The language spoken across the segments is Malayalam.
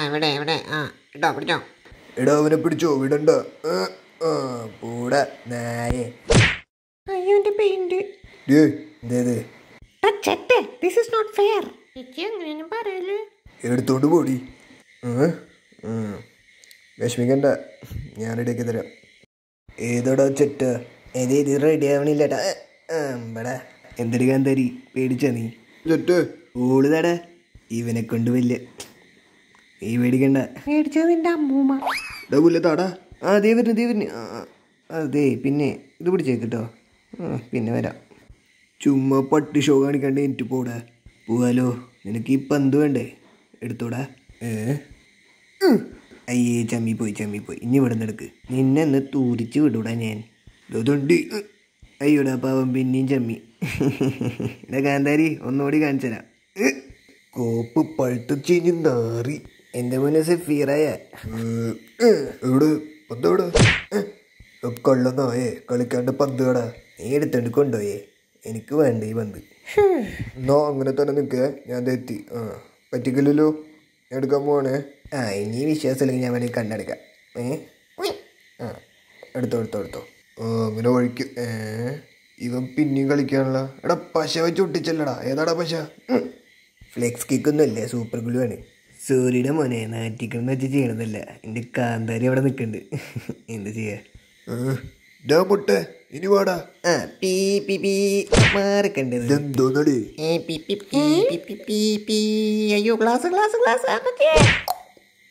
ആ ഇവിടെ ഇവിടെ ആ ഇട്ടോ പിടിച്ചോ എടാ അവനെ പിടിച്ചോ വിടണ്ട ആ, ആ, പോടാ നായേ അയ്യോ എൻ്റെ പെയിന്റ് ഡേ എന്തേത് ചെറ്റെ ദിസ് ഇസ് നോട്ട് ഫെയർ ചേച്ചി അങ്ങനെയൊന്നും പറയല് എടുത്തോണ്ട് പോടി ഏ? ഉം. വിഷമിക്കണ്ട ഞാൻ റെഡിയാക്കി തരാം ഏതോടാ ചെറ്റ ഏത് ഇത് റെഡി ആവണില്ലടാ ഇവിടെ എന്തൊരു കാന്താരി പേടിച്ച നീ ചെറ്റ് ഓളുതാടാ ഇവനെ കൊണ്ട് വലിയ ഈ പേടിക്കണ്ട മേടിച്ചത് നിന്റെ അമ്മൂമ്മ ഇതാ പുല്ലത്താടാ ആ ദേ വരുന്നു ദേ വരുന്നു ആ, ആ, അതെ പിന്നെ ഇത് പിടിച്ചേക്കിട്ടോ ആ പിന്നെ വരാം ചുമ്മാ പട്ടി ഷോ കാണിക്കാണ്ട് എനിക്ക് പോടാ പോവാലോ നിനക്ക് ഈ പന്ത് വേണ്ടേ എടുത്തോടാ ഏ ഉം. അയ്യേ ചമ്മി പോയി ചമ്മി പോയി ഇനി ഇവിടെ നിന്ന് എടുക്ക് നിന്നെ ഒന്ന് തൂരിച്ച് വിടൂടാ ഞാൻ ഇതൊണ്ടി അയ്യോടാ പാവം പിന്നെയും ചമ്മി എടാ കാന്താരി ഒന്നുകൂടി കാണിച്ചു തരാം ഏ. കോപ്പ് പഴുത്ത് ചീഞ്ഞ് നാറി എന്റെ മുന്നേ സെഫീറായ എവിടെ പന്ത് എവിടെ കള്ളനായേ കളിക്കാണ്ട് പന്ത് കടാ നീ എടുത്തോണ്ട് കൊണ്ടുപോയേ എനിക്ക് വേണ്ട ഈ പന്ത് എന്നാ അങ്ങനെ തന്നെ നിൽക്കേ ഞാൻ ദേ എത്തി ആ പറ്റിക്കില്ലല്ലോ ഞാൻ എടുക്കാൻ പോവാണേ ആ ഇനി വിശ്വാസമില്ലെങ്കിൽ ഞാൻ വേണമെങ്കിൽ കണ്ണെടുക്കാം ഏ ഉയ്. ആ എടുത്തോ എടുത്തോ എടുത്തോ ആ അങ്ങനെ വഴിക്ക് ഏ ഇവൻ പിന്നെയും കളിക്കാനുള്ള എടാ പശ വെച്ച് ഒട്ടിച്ചല്ലടാ ഏതാടാ പശ ഉം. ഫ്ലെക്സ് കിക്കൊന്നും അല്ലേ സൂപ്പർ ഗ്ലൂ ആണ് സൂര്യയുടെ മോനെ നാറ്റിക്കണം വെച്ച് ചെയ്യണതല്ല എൻ്റെ കാന്താരി അവിടെ നിൽക്കുന്നുണ്ട് എന്ത് ചെയ്യാ മുട്ടെ ഇനി വാടാ ആ പീ പീ പീ മാറിക്കണ്ടത് എന്തോന്നടി ഏ പി പി പി പി പി പി പി അയ്യോ ഗ്ലാസ് ഗ്ലാസ് ഗ്ലാസ് അമ്മച്ചേ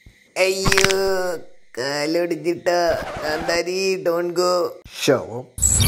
അയ്യോ കാലൊടിച്ചിട്ട കാന്താരി ഡോൺ ഗോ ശവം